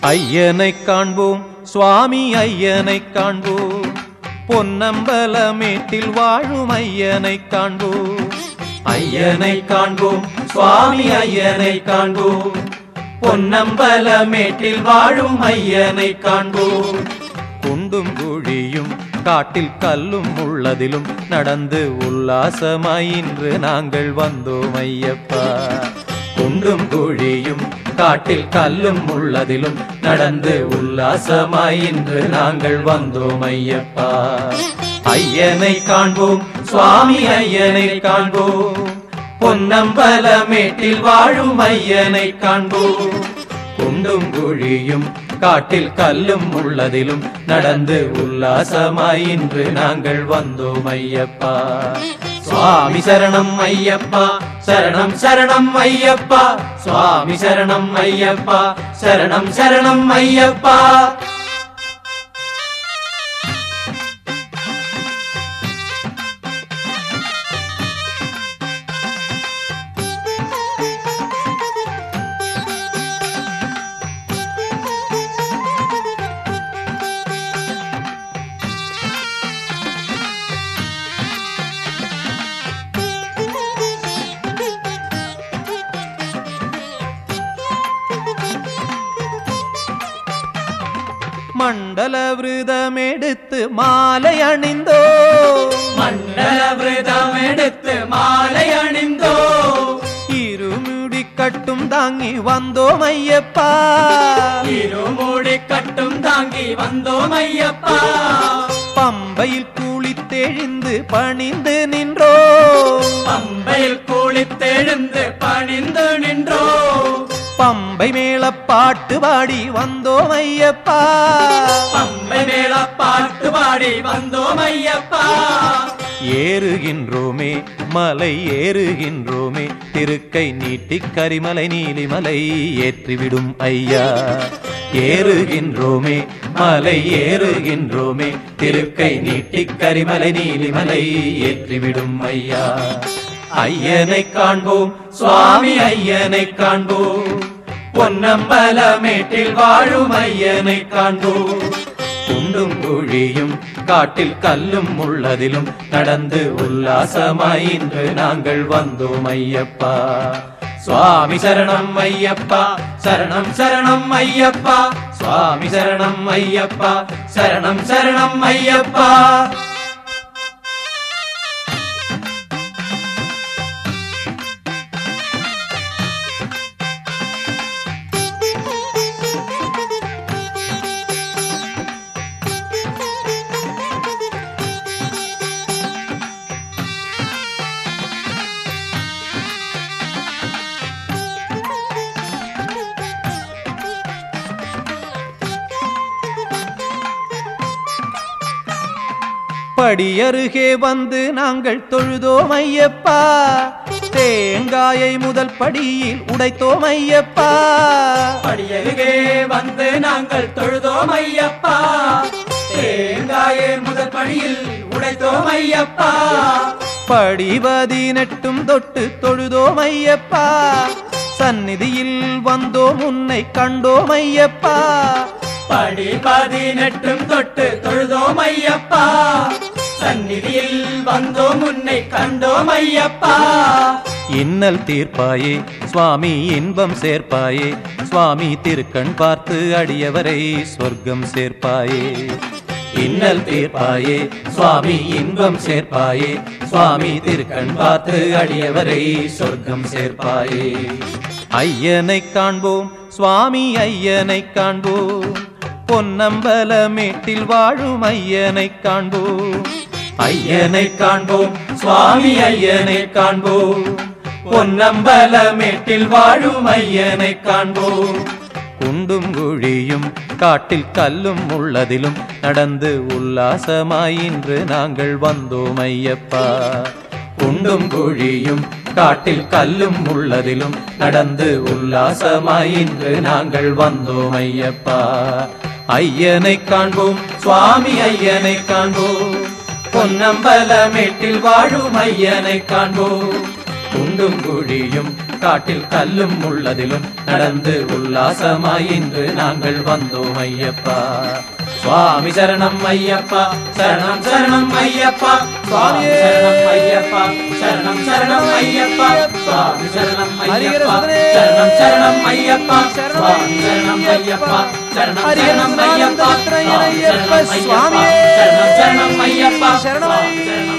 ஐயனை காண்போம் சுவாமி ஐயனை காண்போம் பொன்னம்பலமேட்டில் வாழும் ஐயனை காண்போம் ஐயனை காண்போம் சுவாமி ஐயனை காண்போம் பொன்னம்பலமேட்டில் வாழும் ஐயனை காண்போம் குண்டும் குழியும் காட்டில் கல்லும் உள்ளதிலும் நடந்து உல்லாசமாய் இன்று நாங்கள் வந்தோம் ஐயப்பா குண்டும் குழியும் காட்டில் கல்லும் உள்ளதிலும் நடந்து உல்லாசமாய் இன்று நாங்கள் வந்தோம் ஐயப்பா ஐயனை காண்போம் சுவாமி ஐயனை காண்போம் பொன்னம்பலமேட்டில் வாழும் ஐயனை காண்போம் குண்டும் குழியும் காட்டில் கல்லும் உள்ளதிலும் நடந்து உல்லாசமாய் இன்று நாங்கள் வந்தோம் ஐயப்பா சுவாமி சரணம் ஐயப்பா சரணம் சரணம் ஐயப்பா சுவாமி சரணம் ஐயப்பா சரணம் சரணம் ஐயப்பா மண்டல விரதமெடுத்து மாலை அணிந்தோ மண்டல விரதம் எடுத்து மாலை அணிந்தோ இருமுடி கட்டும் தாங்கி வந்தோம் ஐயப்பா இருமூடி கட்டும் தாங்கி வந்தோம் ஐயப்பா பம்பையில் குளித்தெழுந்து பணிந்து நின்றோ பம்பையில் குளித்தெழுந்து பணிந்து நின்றோ பம்பை மேல பாட்டு பாடி வந்தோம் ஐயப்பா பம்பை மேல பாட்டு பாடி வந்தோம் ஐயப்பா ஏறுகின்றோமே மலை ஏறுகின்றோமே திருக்கை நீட்டி கரிமலை நீலிமலை ஏற்றிவிடும் ஐயா ஏறுகின்றோமே மலை ஏறுகின்றோமே திருக்கை நீட்டி கரிமலை நீலிமலை ஏற்றிவிடும் ஐயா ஐயனை காண்போம் சுவாமி ஐயனை காண்போம் பொன்னம்பலமேட்டில் வாழும் ஐயனை காண்போம் குண்டும் குழியும் காட்டில் கல்லும் உள்ளதிலும் நடந்து உல்லாசமாய் இன்று நாங்கள் வந்தோம் ஐயப்பா சுவாமி சரணம் ஐயப்பா சரணம் சரணம் ஐயப்பா சுவாமி சரணம் ஐயப்பா சரணம் சரணம் ஐயப்பா படியருகே வந்து நாங்கள் தொழுதோம் ஐயப்பா தேங்காயை முதல் படியில் உடைத்தோம் ஐயப்பா படியருகே வந்து நாங்கள் தொழுதோம் ஐயப்பா தேங்காயே முதல் படியில் உடைத்தோம் ஐயப்பா படி பதினெட்டும் தொட்டு தொழுதோம் ஐயப்பா சந்நிதியில் வந்தோம் உன்னை கண்டோம் ஐயப்பா படி பதினெட்டும் தொட்டு தொழுதோம் ஐயப்பா சந்நிதியில் வந்தோம் உன்னை கண்டோம் ஐயப்பா இன்னல் தீர்ப்பாயே சுவாமி இன்பம் சேர்ப்பாயே சுவாமி திருக்கண் பார்த்து அடியவரை சொர்க்கம் சேர்ப்பாயே இன்னல் தீர்ப்பாயே சுவாமி இன்பம் சேர்ப்பாயே சுவாமி திருக்கண் பார்த்து அடியவரை சொர்க்கம் சேர்ப்பாயே ஐயனை காண்போம் சுவாமி ஐயனை காண்போம் பொன்னம்பலமேட்டில் வாழும் ஐயனை காண்போம் ஐயனை காண்போம் சுவாமி ஐயனை காண்போம் பொன்னம்பலமேட்டில் வாழும் ஐயனை காண்போம் குண்டும் குழியும் காட்டில் கல்லும் உள்ளதிலும் நடந்து உல்லாசமாய் இன்று நாங்கள் வந்தோம் ஐயப்பா குண்டும் குழியும் காட்டில் கல்லும் உள்ளதிலும் நடந்து உல்லாசமாய் இன்று நாங்கள் வந்தோம் ஐயப்பா ஐயனை காண்போம் சுவாமி ஐயனை காண்போம் பொன்னம்பலமேட்டில் வாழும் ஐயனை காண்போம் குண்டும் குழியும் காட்டில் கல்லும் உள்ளதிலும் நடந்து உல்லாசமாய் இன்று நாங்கள் வந்தோம் ஐயப்பா சுவாமி சரணம் ஐயப்பா சரணம் சரணம் ஐயப்பா சுவாமி சரணம் ஐயப்பா சரணம் சரணம் ஐயப்பா சுவாமி சரணம் ஐயப்பா சரணம் சரணம் ஐயப்பா சுவாமி சரணம் ஐயப்பா சரணம் சரணம் ஐயப்பா சுவாமி சரணம் ஐயப்பா சரணம் சரணம் ஐயப்பா சுவாமி சரணம்